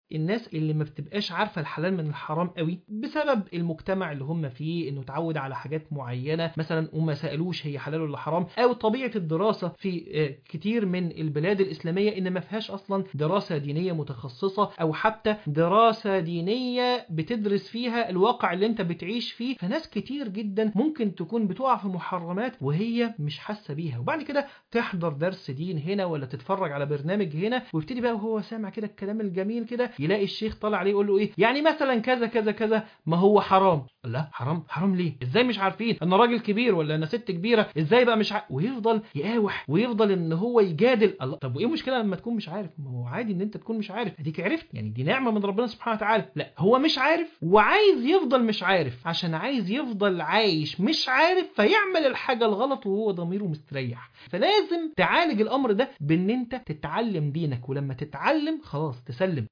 الناس اللي ما بتبقاش عارفه الحلال من الحرام قوي بسبب المجتمع اللي هم فيه انه اتعود على حاجات معينه مثلا وما سالوش هي حلال ولا حرام او طبيعه الدراسه في آه، كتير من البلاد الاسلاميه ان ما فيهاش اصلا دراسه دينيه متخصصه او حتى دراسه دينيه بتدرس فيها الواقع اللي انت بتعيش فيه فناس كتير جدا ممكن تكون بتقع في محرمات وهي مش حاسه بيها وبعد كده تحضر درس دين هنا ولا تتفرج على برنامج هنا ويبتدي بقى وهو سامع كده الكلام الجميل كده يلاقي الشيخ طالع عليه يقول له ايه يعني مثلا كذا كذا كذا ما هو حرام لا حرام حرام ليه ازاي مش عارفين انا راجل كبير ولا انا ست كبيره ازاي بقى مش عارف ويفضل يقاوح ويفضل ان هو يجادل الله طب وايه المشكله لما تكون مش عارف ما هو عادي ان انت تكون مش عارف اديك عرفت يعني دي نعمه من ربنا سبحانه وتعالى لا هو مش عارف وعايز يفضل مش عارف عشان عايز يفضل عايش مش عارف فيعمل الحاجه الغلط وهو ضميره مستريح فلازم تعالج الامر ده بان انت تتعلم دينك ولما تتعلم خلاص تسلم